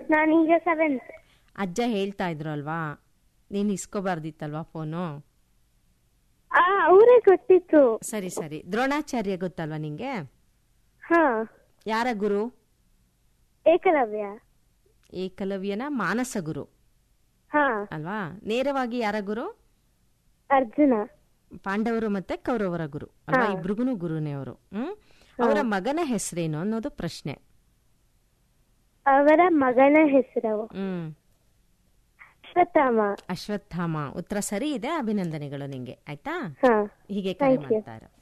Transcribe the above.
ನಾನೀಗ ಸೆವೆಂತ್ ಅಜ್ಜ ಹೇಳ್ತಾ ಇದ್ರು ಅಲ್ವಾ ನೀನು ಇಸ್ಕೋಬಾರ್ದಿತ್ತಲ್ವಾ ಫೋನು ಆ ಅವರೇ ಗೊತ್ತಿತ್ತು ಸರಿ ಸರಿ ದ್ರೋಣಾಚಾರ್ಯ ಗೊತ್ತಲ್ವಾ ನಿಂಗೆ ಹಾ ಯಾರ ಗುರು ಏಕಲವ್ಯ ಏಕಲವ್ಯನ ಮಾನಸ ಗುರು ಹಾ ಅಲ್ವಾ ನೇರವಾಗಿ ಯಾರ ಗುರು ಅರ್ಜುನ ಪಾಂಡವರು ಮತ್ತೆ ಕೌರವರ ಗುರು ಅಲ್ವಾ ಇಬ್ರಿಗೂ ಗುರುನೇ ಅವರು ಹ್ಮ್ ಅವರ ಮಗನ ಹೆಸರೇನು ಅನ್ನೋದು ಪ್ರಶ್ನೆ ಅವರ ಮಗನ ಹೆಸರು ಹ್ಮ್ ಅಶ್ವತ್ಥಾಮ ಅಶ್ವತ್ಥಾಮ ಉತ್ತರ ಸರಿ ಇದೆ ಅಭಿನಂದನೆಗಳು ನಿಂಗೆ ಆಯ್ತಾ ಹಾ ಹೀಗೆ ಕರೆ Thank you. ಮಾಡ್ತಾರೆ